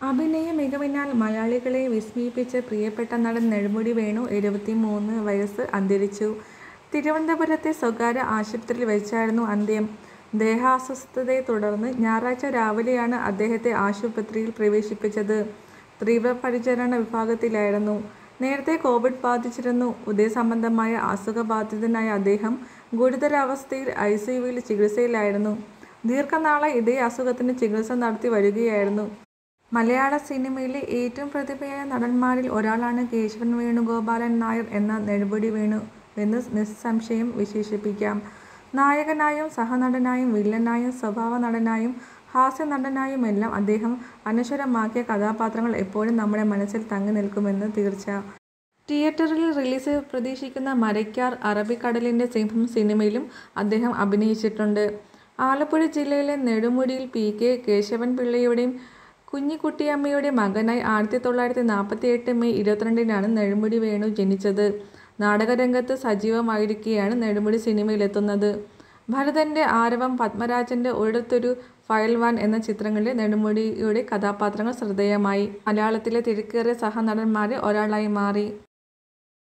അഭിനയ മികവിനാൽ മലയാളികളെ വിസ്മയിപ്പിച്ച പ്രിയപ്പെട്ട നടൻ നെടുമുടി വേണു എഴുപത്തിമൂന്ന് വയസ്സ് അന്തരിച്ചു. തിരുവനന്തപുരത്തെ സ്വകാര്യ ആശുപത്രിയിൽ വെച്ചായിരുന്നു അന്ത്യം. ദേഹാസ്വസ്ഥതയെ തുടർന്ന് ഞായറാഴ്ച രാവിലെയാണ് അദ്ദേഹത്തെ ആശുപത്രിയിൽ പ്രവേശിപ്പിച്ചത്. തീവ്രപരിചരണ വിഭാഗത്തിലായിരുന്നു. നേരത്തെ കോവിഡ് ബാധിച്ചിരുന്നു. ഉദരസംബന്ധമായ അസുഖബാധിതനായ അദ്ദേഹം ഗുരുതരാവസ്ഥയിൽ ഐസിയുവിൽ ചികിത്സയിലായിരുന്നു. ദീർഘനാളായി ഇതേ അസുഖത്തിന് ചികിത്സ നടത്തി വരികയായിരുന്നു. മലയാള സിനിമയിലെ ഏറ്റവും പ്രതിഭയായ നടന്മാരിൽ ഒരാളാണ് കേശവൻ വേണുഗോപാലൻ നായർ എന്ന നെടുമുടി വേണുവെന്ന് നിസ്സംശയം വിശേഷിപ്പിക്കാം. നായകനായും സഹനടനായും വില്ലനായും സ്വഭാവനടനായും ഹാസ്യനടനായുമെല്ലാം അദ്ദേഹം അനശ്വരമാക്കിയ കഥാപാത്രങ്ങൾ എപ്പോഴും നമ്മുടെ മനസ്സിൽ തങ്ങിനിൽക്കുമെന്ന് തീർച്ച. തിയേറ്ററിൽ റിലീസ് പ്രതീക്ഷിക്കുന്ന മരയ്ക്കാർ, അറബിക്കടലിന്റെ സിംഹം സിനിമയിലും അദ്ദേഹം അഭിനയിച്ചിട്ടുണ്ട്. ആലപ്പുഴ ജില്ലയിലെ നെടുമുടിയിൽ പി. കെ. കേശവൻപിള്ളയുടെയും കുഞ്ഞിക്കുട്ടിയമ്മയുടെയും മകനായി ആയിരത്തി തൊള്ളായിരത്തി നാൽപ്പത്തിയെട്ട് മെയ് ഇരുപത്തിരണ്ടിനാണ് നെടുമുടി വേണു ജനിച്ചത്. നാടകരംഗത്ത് സജീവമായിരിക്കെയാണ് നെടുമുടി സിനിമയിലെത്തുന്നത്. ഭരതന്റെ ആരവം, പത്മരാജന്റെ ഒരിടത്തൊരു ഫയൽവാൻ എന്നീ ചിത്രങ്ങളിലെ നെടുമുടിയുടെ കഥാപാത്രങ്ങൾ ശ്രദ്ധേയമായി. മലയാളത്തിലെ തിരക്കേറിയ സഹനടന്മാരിൽ ഒരാളായി മാറി.